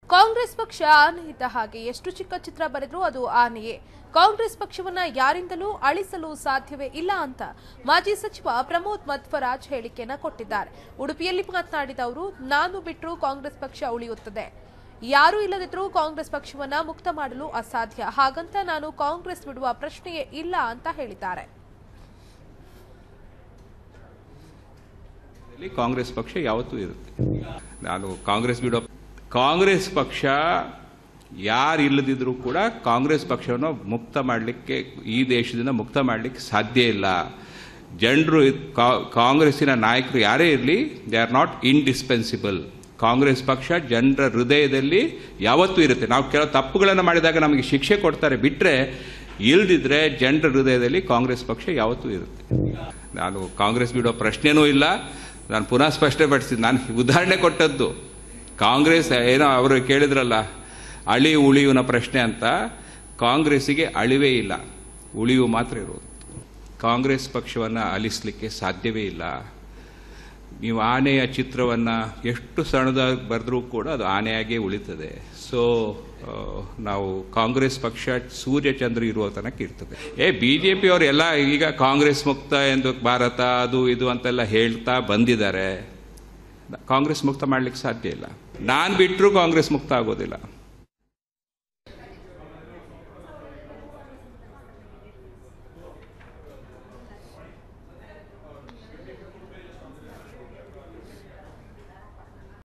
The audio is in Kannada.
ಕಾಂಗ್ರೆಸ್ ಪಕ್ಷ ಆನೆ ಇದ್ದ ಹಾಗೆ ಎಷ್ಟು ಚಿಕ್ಕ ಚಿತ್ರ ಬರೆದ್ರೂ ಅದು ಆನೆಯೇ ಕಾಂಗ್ರೆಸ್ ಪಕ್ಷವನ್ನ ಯಾರಿಂದಲೂ ಅಳಿಸಲು ಸಾಧ್ಯವೇ ಇಲ್ಲ ಅಂತ ಮಾಜಿ ಸಚಿವ ಪ್ರಮೋದ್ ಮಧ್ವರಾಜ್ ಹೇಳಿಕೆಯನ್ನ ಕೊಟ್ಟಿದ್ದಾರೆ ಉಡುಪಿಯಲ್ಲಿ ಮಾತನಾಡಿದ ಅವರು ನಾನು ಬಿಟ್ಟರೂ ಕಾಂಗ್ರೆಸ್ ಪಕ್ಷ ಉಳಿಯುತ್ತದೆ ಯಾರೂ ಇಲ್ಲದಿದ್ರೂ ಕಾಂಗ್ರೆಸ್ ಪಕ್ಷವನ್ನ ಮುಕ್ತ ಮಾಡಲು ಅಸಾಧ್ಯ ಹಾಗಂತ ನಾನು ಕಾಂಗ್ರೆಸ್ ಬಿಡುವ ಪ್ರಶ್ನೆಯೇ ಇಲ್ಲ ಅಂತ ಹೇಳಿದ್ದಾರೆ ಇಲ್ಲಿ ಕಾಂಗ್ರೆಸ್ ಪಕ್ಷ ಯಾವತ್ತೂ ಇರುತ್ತೆ ನಾನು ಕಾಂಗ್ರೆಸ್ ಬಿಡೋ ಕಾಂಗ್ರೆಸ್ ಪಕ್ಷ ಯಾರು ಇಲ್ಲದಿದ್ರೂ ಕೂಡ ಕಾಂಗ್ರೆಸ್ ಪಕ್ಷವನ್ನು ಮುಕ್ತ ಮಾಡಲಿಕ್ಕೆ ಈ ದೇಶದಿಂದ ಮುಕ್ತ ಮಾಡಲಿಕ್ಕೆ ಸಾಧ್ಯ ಇಲ್ಲ ಜನರು ಕಾಂಗ್ರೆಸ್ಸಿನ ನಾಯಕರು ಯಾರೇ ಇರಲಿ they are not indispensable Congress ಪಕ್ಷ ಜನರ ಹೃದಯದಲ್ಲಿ ಯಾವತ್ತೂ ಇರುತ್ತೆ ನಾವು ಕೆಲವು ತಪ್ಪುಗಳನ್ನು ಮಾಡಿದಾಗ ನಮಗೆ ಶಿಕ್ಷೆ ಕೊಡ್ತಾರೆ ಬಿಟ್ಟರೆ ಇಲ್ದಿದ್ರೆ ಜನರ ಹೃದಯದಲ್ಲಿ ಕಾಂಗ್ರೆಸ್ ಪಕ್ಷ ಯಾವತ್ತೂ ಇರುತ್ತೆ ನಾನು ಕಾಂಗ್ರೆಸ್ ಬಿಡೋ ಪ್ರಶ್ನೆನೂ ಇಲ್ಲ ನಾನು ಪುನಃ ಸ್ಪಷ್ಟಪಡಿಸಿದ್ದು ನಾನು ಉದಾಹರಣೆ ಕೊಟ್ಟದ್ದು ಕಾಂಗ್ರೆಸ್ ಏನೋ ಅವರು ಕೇಳಿದ್ರಲ್ಲ ಅಳಿ ಉಳಿಯುವನ ಪ್ರಶ್ನೆ ಅಂತ ಕಾಂಗ್ರೆಸ್ಸಿಗೆ ಅಳಿವೇ ಇಲ್ಲ ಉಳಿವು ಮಾತ್ರ ಇರೋದು ಕಾಂಗ್ರೆಸ್ ಪಕ್ಷವನ್ನು ಅಲಿಸಲಿಕ್ಕೆ ಸಾಧ್ಯವೇ ಇಲ್ಲ ನೀವು ಆನೆಯ ಚಿತ್ರವನ್ನು ಎಷ್ಟು ಸಣ್ಣದಾಗಿ ಬರೆದ್ರೂ ಕೂಡ ಅದು ಆನೆಯಾಗೇ ಉಳಿತದೆ ಸೊ ನಾವು ಕಾಂಗ್ರೆಸ್ ಪಕ್ಷ ಸೂರ್ಯ ಚಂದ್ರ ಇರುವ ತನಕ ಇರ್ತದೆ ಏ ಬಿ ಜೆ ಪಿಯವರು ಎಲ್ಲ ಈಗ ಕಾಂಗ್ರೆಸ್ ಮುಕ್ತ ಎಂದು ಭಾರತ ಅದು ಇದು ಅಂತೆಲ್ಲ ಹೇಳ್ತಾ ಬಂದಿದ್ದಾರೆ ಕಾಂಗ್ರೆಸ್ ಮುಕ್ತ ಮಾಡ್ಲಿಕ್ಕೆ ಸಾಧ್ಯ ಇಲ್ಲ ನಾನು ಬಿಟ್ಟರೂ ಕಾಂಗ್ರೆಸ್ ಮುಕ್ತ ಆಗೋದಿಲ್ಲ